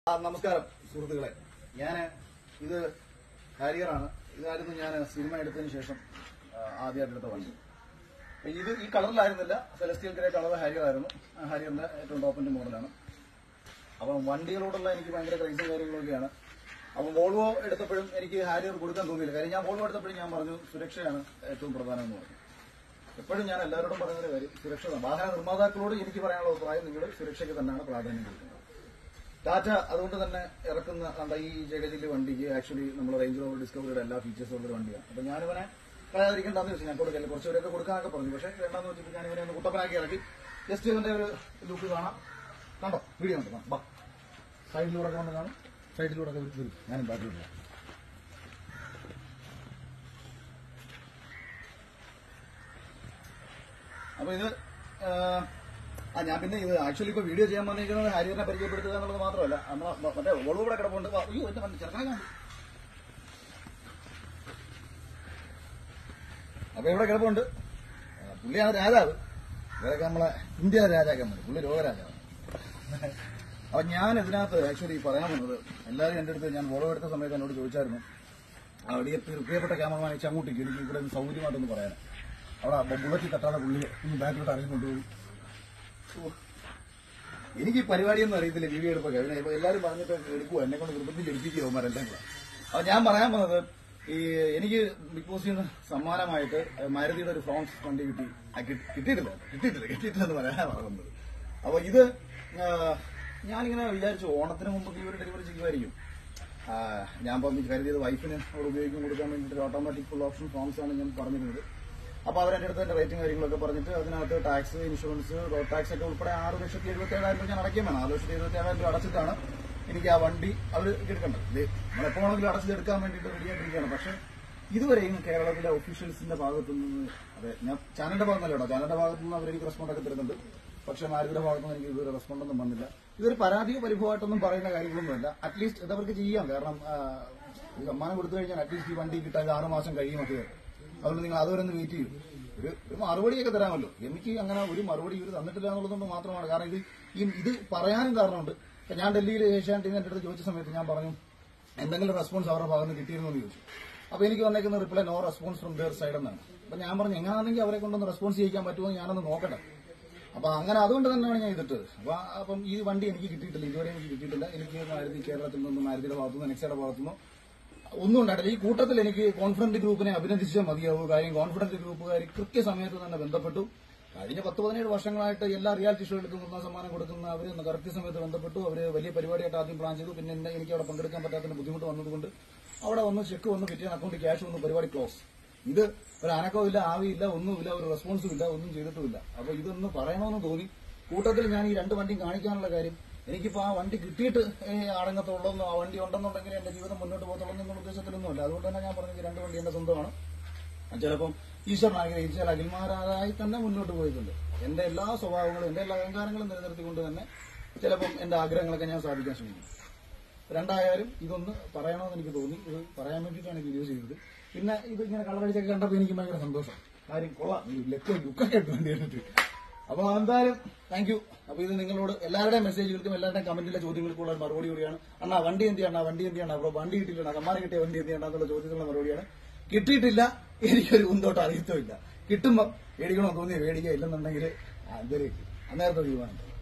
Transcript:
ആ, നമസ്കാരം സുഹൃത്തുക്കളെ ഞാൻ ഇത് ഹാരിയറാണ് ഇതായിരുന്നു ഞാൻ സിനിമ എടുത്തതിന് ശേഷം ആ, ആദ്യമായിട്ട് എടുത്ത വണ്ടി അപ്പൊ ഇത് ഈ കളറിലായിരുന്നില്ല സെലസ്റ്റിയൽ ഗ്രേ കളർ ഹാരിയർ ആയിരുന്നു ആ ഹാരിയറിന്റെ ഏറ്റവും ടോപ്പിന്റെ മോഡലാണ് അപ്പം വണ്ടികളോടുള്ള എനിക്ക് ഭയങ്കര ക്രൈസും കാര്യങ്ങളൊക്കെയാണ് അപ്പം വോൾവോ എടുത്തപ്പോഴും എനിക്ക് ഹാരിയർ കൊടുക്കാൻ തോന്നിയില്ല കാര്യം ഞാൻ വോൾവോ എടുത്തപ്പോഴും ഞാൻ പറഞ്ഞു സുരക്ഷയാണ് ഏറ്റവും പ്രധാനം എന്ന് പറഞ്ഞു എപ്പോഴും ഞാൻ എല്ലാവരോടും പറയുന്ന ഒരു കാര്യം സുരക്ഷ വാഹന നിർമ്മാതാക്കളോട് എനിക്ക് പറയാനുള്ള അഭിപ്രായം നിങ്ങൾ സുരക്ഷയ്ക്ക് തന്നെയാണ് പ്രാധാന്യം കൊടുക്കുന്നത് ടാറ്റ അതുകൊണ്ട് തന്നെ ഇറക്കുന്ന കണ്ട ഈ ജഗജില്ലി വണ്ടിക്ക് ആക്ച്വലി നമ്മൾ റേഞ്ച് റോവർ ഡിസ്കവറിയുടെ എല്ലാ ഫീച്ചേഴ്സും ഉള്ള ഒരു വണ്ടിയാണ് അപ്പൊ ഞാനിവനെ കളയാതിരിക്കണ്ടെന്ന് വെച്ചു ഞാൻ കൊടുക്കല്ലേ കുറച്ചുപേരൊക്കെ കൊടുക്കാനൊക്കെ പറഞ്ഞു പക്ഷേ വേണ്ടെന്ന് വെച്ചിട്ട് ഞാൻ ഇവനെ ഒന്ന് കുട്ടപ്പനാക്കി ഇറക്കി ജസ്റ്റ് ഇവന്റെ ഒരു ലുക്ക് കാണാം കണ്ടോ വീഡിയോ കണ്ടോ ബാ സൈഡിലൂടെ ഒക്കെ വന്ന് കാണും സൈഡിലൂടെ ഒക്കെ വരും ഞാനും ബാക്കിലില്ല അപ്പൊ ഇത് ആ, ആ ഞാൻ പിന്നെ ഇത് ആക്ച്വലി ഇപ്പൊ വീഡിയോ ചെയ്യാൻ വന്നിരിക്കുന്നത് ഹരിയറിനെ പരിചയപ്പെടുത്തുക എന്നുള്ളത് മാത്രമല്ല നമ്മളെ മ- മറ്റേ ഓളവ് ഇവിടെ കിടപ്പുണ്ട് വാ, അയ്യോ എന്റെ വണ്ടി ചെറുക്കനെ കാണും അപ്പൊ ഇവിടെ കിടപ്പുണ്ട് ആ, പുള്ളിയാണ് രാജാവ് ഇവരൊക്കെ നമ്മളെ ഇന്ത്യ രാജാക്കന്മാർ പുള്ളി രോഗരാജാവ് അപ്പൊ ഞാൻ ഇതിനകത്ത് ആക്ച്വലി പറയാൻ വന്നത് എല്ലാവരും എന്റെ അടുത്ത് ഞാൻ വോളവ് എടുത്ത സമയത്ത് എന്നോട് ചോദിച്ചായിരുന്നു അവിടെ ഈ പ്രിയപ്പെട്ട ക്യാമറമാൻ വെച്ച് അങ്ങോട്ടേക്ക് എനിക്ക് ഇവിടെ ഒന്ന് സൗകര്യമായിട്ടൊന്ന് പറയാൻ അവിടെ ബുള്ളറ്റിൽ തട്ടാതെ പുള്ളി ഒന്ന് ബാക്കിലോട്ട് ഇറങ്ങി കൊണ്ടുപോയി ഓ. എനിക്ക് ഈ പരിപാടിയൊന്നും അറിയത്തില്ല വീഡിയോ എടുപ്പൊക്കെ പിന്നെ ഇപ്പൊ എല്ലാവരും പറഞ്ഞിട്ട് എടുക്കുക എന്നെ കൊണ്ട് നിർബന്ധിച്ച് എടുപ്പിക്കുക അവന്മാരെല്ലാം കൂടെ അപ്പൊ ഞാൻ പറയാൻ വന്നത് ഈ എനിക്ക് ബിഗ് ബോസിൽ നിന്ന് സമ്മാനമായിട്ട് മാരുതിയുടെ ഒരു ഫ്രോൺസ് വണ്ടി കിട്ടി ആ, കിട്ടി- കിട്ടിയിട്ടില്ല കിട്ടിയിട്ടില്ല കിട്ടിയിട്ടില്ലെന്ന് പറയാനാണ് പറയുന്നത് അപ്പൊ ഇത് ആ, ഞാനിങ്ങനെ വിചാരിച്ചു ഓണത്തിന് മുമ്പ് ഈ ഒരു ഡെലിവറി ചെയ്യുമായിരിക്കും ആ, ഞാൻ പറഞ്ഞു കരുതിയത് വൈഫിന് അവിടെ ഉപയോഗിക്കാൻ കൊടുക്കാൻ വേണ്ടിയിട്ട് ഒരു ഓട്ടോമാറ്റിക് ഫുൾ ഓപ്ഷൻ ഫോംസ് ആണ് ഞാൻ പറഞ്ഞിരുന്നത് അപ്പൊ അവരെന്റെ അടുത്ത് എന്റെ റേറ്റും കാര്യങ്ങളൊക്കെ പറഞ്ഞിട്ട് അതിനകത്ത് ടാക്സ് ഇൻഷുറൻസ് റോഡ് ടാക്സ് ഒക്കെ ഉൾപ്പെടെ ആറ് ലക്ഷത്തി എഴുപത്തി ഏഴായിരം രൂപ ഞാൻ അടയ്ക്കാൻ വേണം ആറ് ലക്ഷത്തി എഴുപത്തി ഏഴായിരം രൂപ അടച്ചിട്ടാണ് എനിക്ക് ആ വണ്ടി അവർ എടുക്കേണ്ടത് ഇത് നമ്മളെപ്പോഴെങ്കിലും അടച്ചെടുക്കാൻ വേണ്ടിയിട്ട് റെഡിയായിട്ടിരിക്കുകയാണ് പക്ഷെ ഇതുവരെയും കേരളത്തിലെ ഒഫീഷ്യൽസിന്റെ ഭാഗത്തു നിന്ന് അതെ ഞാൻ ചാനലിന്റെ ഭാഗത്തല്ല കേട്ടോ ചാനലിന്റെ ഭാഗത്തു നിന്ന് അവർ എനിക്ക് റെസ്പോണ്ട് ഒക്കെ തരുന്നുണ്ട് പക്ഷെ മാരുതിയുടെ ഭാഗത്തു നിന്ന് എനിക്ക് ഇതുവരെ റെസ്പോണ്ട് ഒന്നും വന്നില്ല ഇതൊരു പരാതിയോ പരിഭവമായിട്ടൊന്നും പറയുന്ന കാര്യങ്ങളൊന്നുമല്ല അറ്റ്ലീസ്റ്റ് ഇതവർക്ക് ചെയ്യാം കാരണം ആ, ഈ സമ്മാനം കൊടുത്തു കഴിഞ്ഞാൽ അറ്റ്ലീസ്റ്റ് ഈ വണ്ടി കിട്ടാൻ ആറ് മാസം കഴിയുമൊക്കെ അതുകൊണ്ട് നിങ്ങൾ അതുവരെ ഒന്ന് വെയിറ്റ് ചെയ്യും ഒരു ഒരു മറുപടിയൊക്കെ തരാമല്ലോ എനിക്ക് അങ്ങനെ ഒരു മറുപടി ഇവർ തന്നിട്ടില്ല എന്നുള്ളതുകൊണ്ട് മാത്രമാണ് കാരണം ഇത് ഈ ഇത് പറയാനും കാരണമുണ്ട് ഇപ്പൊ ഞാൻ ഡൽഹിയിൽ ഏഷ്യാനെറ്റിന്റെ അടുത്ത് ചോദിച്ച സമയത്ത് ഞാൻ പറഞ്ഞു എന്തെങ്കിലും റെസ്പോൺസ് അവരുടെ ഭാഗത്ത് നിന്ന് കിട്ടിയിരുന്നു എന്ന് ചോദിച്ചു അപ്പൊ എനിക്ക് വന്നേക്കുന്ന reply no response from their side എന്നാണ് അപ്പൊ ഞാൻ പറഞ്ഞു എങ്ങനെയാണെങ്കിൽ അവരെ കൊണ്ടൊന്ന് റെസ്പോൺസ് ചെയ്യിക്കാൻ പറ്റുമോ എന്ന് ഞാനൊന്ന് നോക്കട്ടെ അപ്പൊ അങ്ങനെ അതുകൊണ്ട് തന്നെയാണ് ഞാൻ ഇതിട്ടത് അപ്പൊ അപ്പം ഈ വണ്ടി എനിക്ക് കിട്ടിയിട്ടില്ല ഇതുവരെ എനിക്ക് കിട്ടിയിട്ടില്ല എനിക്ക് മാരുതി കേരളത്തിൽ നിന്നും മാരുതിയുടെ ഭാഗത്തുനിന്ന് നെക്സയുടെ ഭാഗത്തുനിന്നും ഒന്നും ഉണ്ടായിട്ടില്ല ഈ കൂട്ടത്തിൽ എനിക്ക് കോൺഫിഡന്റ് ഗ്രൂപ്പിനെ അഭിനന്ദിച്ചാൽ മതിയാവൂ കാര്യം കോൺഫിഡന്റ് ഗ്രൂപ്പുകാർ കൃത്യസമയത്ത് തന്നെ ബന്ധപ്പെട്ടു കഴിഞ്ഞ പത്ത് പതിനേഴ് വർഷങ്ങളായിട്ട് എല്ലാ റിയാലിറ്റി ഷോകൾക്കും ഒന്നാം സമ്മാനം കൊടുക്കുന്ന അവർ കൃത്യസമയത്ത് ബന്ധപ്പെട്ടു അവർ വലിയ പരിപാടിയായിട്ട് ആദ്യം പ്ലാൻ ചെയ്തു പിന്നെ എന്നെ എനിക്ക് അവിടെ പങ്കെടുക്കാൻ പറ്റാത്തതിന് ബുദ്ധിമുട്ട് വന്നതുകൊണ്ട് അവിടെ വന്ന് ചെക്ക് വന്ന് പിറ്റേ അക്കൗണ്ടിൽ ക്യാഷ് വന്ന് പരിപാടി ക്ലോസ് ഇത് ഒരു അനക്കവും ഇല്ല ആവിയില്ല ഒന്നുമില്ല ഒരു റെസ്പോൺസും ഇല്ല ഒന്നും ചെയ്തിട്ടുമില്ല അപ്പൊ ഇതൊന്ന് പറയണമെന്ന് തോന്നി കൂട്ടത്തിൽ ഞാൻ ഈ രണ്ട് വണ്ടിയും കാണിക്കാനുള്ള കാര്യം എനിക്കിപ്പോ ആ വണ്ടി കിട്ടിയിട്ട് ഏ, അടങ്ങത്തുള്ളൂ ആ വണ്ടി ഉണ്ടെന്നുണ്ടെങ്കിൽ എന്റെ ജീവിതം മുന്നോട്ട് പോകത്തുള്ളൂ എന്നുള്ള ഉദ്ദേശത്തിലൊന്നുമില്ല അതുകൊണ്ട് തന്നെ ഞാൻ പറഞ്ഞത് ഈ രണ്ട് വണ്ടി എന്റെ സ്വന്തമാണ് ചിലപ്പം ഈശ്വരൻ ആഗ്രഹിച്ചാൽ അഖിൽമാരായി തന്നെ മുന്നോട്ട് പോയിട്ടുണ്ട് എന്റെ എല്ലാ സ്വഭാവങ്ങളും എന്റെ എല്ലാ അഹങ്കാരങ്ങളും നിലനിർത്തിക്കൊണ്ട് തന്നെ ചിലപ്പം എന്റെ ആഗ്രഹങ്ങളൊക്കെ ഞാൻ സാധിക്കാൻ ശ്രമിക്കും രണ്ടായാലും ഇതൊന്ന് പറയണമെന്ന് എനിക്ക് തോന്നി ഇത് പറയാൻ വേണ്ടിയിട്ടാണ് ഈ വീഡിയോ ചെയ്തത് പിന്നെ ഇത് ഇങ്ങനെ കളറടിച്ചൊക്കെ കണ്ടപ്പോൾ എനിക്ക് ഭയങ്കര സന്തോഷം കാര്യം കൊള്ളാം ഈ ലെക്ക് ലുക്കൊക്കെ ഇട്ട് വേണ്ടി കണ്ടിട്ട് അപ്പൊ എന്തായാലും താങ്ക് യു അപ്പൊ ഇത് നിങ്ങളോട് എല്ലാവരുടെയും മെസ്സേജുകൾക്കും എല്ലാവരുടെയും കമന്റിലെ ചോദ്യങ്ങൾക്കുള്ള ഒരു മറുപടി കൂടിയാണ് അണ്ണാ വണ്ടി എന്ത് ചെയ്യണം വണ്ടി എന്ത് ചെയ്യണം അപ്പൊ വണ്ടി കിട്ടിയില്ല സമ്മാനം കിട്ടിയ വണ്ടി എന്ത് ചെയ്യണം എന്നുള്ള ചോദ്യത്തിനുള്ള മറുപടിയാണ് കിട്ടിയിട്ടില്ല എനിക്കൊരു കുന്തോട്ട് അറിയത്തുമില്ല കിട്ടുമ്പോൾ മേടിക്കണോ തോന്നിയ മേടിക്കുക ഇല്ലെന്നുണ്ടെങ്കിൽ അന്നേരത്തെ തീരുമാനം